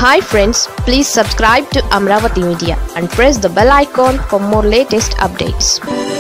hi friends please subscribe to Amaravati media and press the bell icon for more latest updates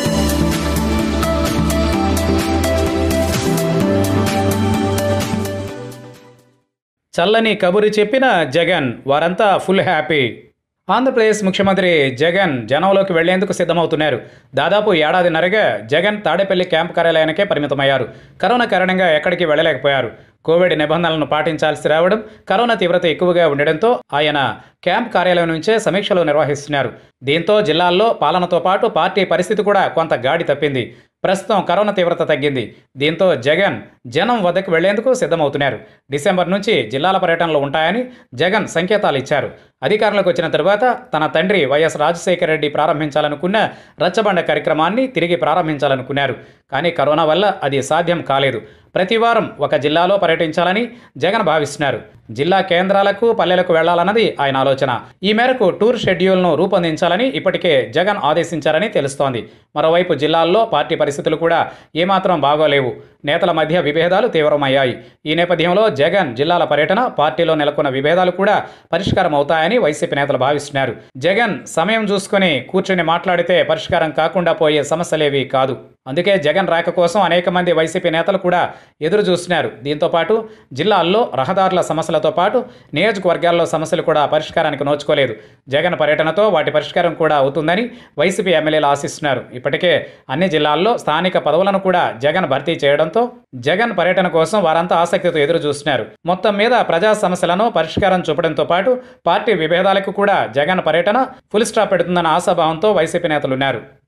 చల్లని కబురు చెప్పిన జగన్ వారంతా full happy Andhra Pradesh ముఖ్యమంత్రి జగన్ జనంలోకి వెళ్లేందుకు సిద్ధమవుతున్నారు దాదాపు ఏడాదిన్నరగా జగన్ తాడేపల్లి క్యాంప్ కార్యాలయానికే పరిమితమయ్యారు కరోనా కారణంగా ఎక్కడికి వెళ్ళలేకపోయారు కోవిడ్ నిబంధనలను పాటించాల్సి రావడం కరోనా తీవ్రత ఎక్కువగా ఉండడంతో ఆయన క్యాంప్ కార్యాలయం నుంచే సమీక్షలు నిర్వహిస్తున్నారు దీంతో జిల్లాల్లో పాలనతో పాటు పార్టీ పరిస్థితి కూడా కొంత గాడి తప్పింది ప్రస్తుతం కరోనా తీవ్రత తగ్గింది దీంతో జగన్ జనం వద్దకు వెళ్లేందుకు సిద్ధమవుతున్నారు డిసెంబర్ నుంచి జిల్లాల పర్యటనలు ఉంటాయని జగన్ సంకేతాలు ఇచ్చారు అధికారంలోకి వచ్చిన తరువాత తన తండ్రి వైఎస్ రాజశేఖర రెడ్డి ప్రారంభించాలనుకున్న రచ్చబండ కార్యక్రమాన్ని తిరిగి ప్రారంభించాలనుకున్నారు కానీ కరోనా వల్ల అది సాధ్యం కాలేదు ప్రతి వారం ఒక జిల్లాలో పర్యటించాలని జగన్ భావిస్తున్నారు జిల్లా కేంద్రాలకు పల్లెలకు వెళ్లాలన్నది ఆయన ఆలోచన ఈ మేరకు టూర్ షెడ్యూల్ను రూపొందించాలని ఇప్పటికే జగన్ ఆదేశించారని తెలుస్తోంది మరోవైపు జిల్లాల్లో పార్టీ పరిస్థితులు కూడా ఏమాత్రం బాగోలేవు నేతల మధ్య విభేదాలు తీవ్రమయ్యాయి ఈ నేపథ్యంలో జగన్ జిల్లాల పర్యటన పార్టీలో నెలకొన్న విభేదాలు కూడా పరిష్కారం అవుతాయని వైసీపీ నేతలు భావిస్తున్నారు జగన్ సమయం చూసుకుని కూర్చుని మాట్లాడితే పరిష్కారం కాకుండా పోయే సమస్యలేవి కాదు అందుకే జగన్ రాక కోసం అనేక మంది వైసీపీ నేతలు కూడా ఎదురు చూస్తున్నారు దీంతో పాటు జిల్లాల్లో రహదారుల సమస్యలతో పాటు నియోజకవర్గాల్లో సమస్యలు కూడా పరిష్కారానికి నోచుకోలేదు జగన్ పర్యటనతో వాటి పరిష్కారం కూడా అవుతుందని వైసీపీ ఎమ్మెల్యేలు ఆశిస్తున్నారు ఇప్పటికే అన్ని జిల్లాల్లో స్థానిక పదవులను కూడా జగన్ భర్తీ చేయడంతో జగన్ పర్యటన కోసం వారంతా ఆసక్తితో ఎదురు చూస్తున్నారు మొత్తం మీద ప్రజా సమస్యలను పరిష్కారం చూపడంతో పాటు పార్టీ విభేదాలకు కూడా జగన్ పర్యటన ఫుల్ స్టాప్ పెడుతుందన్న ఆశాభావంతో వైసీపీ నేతలున్నారు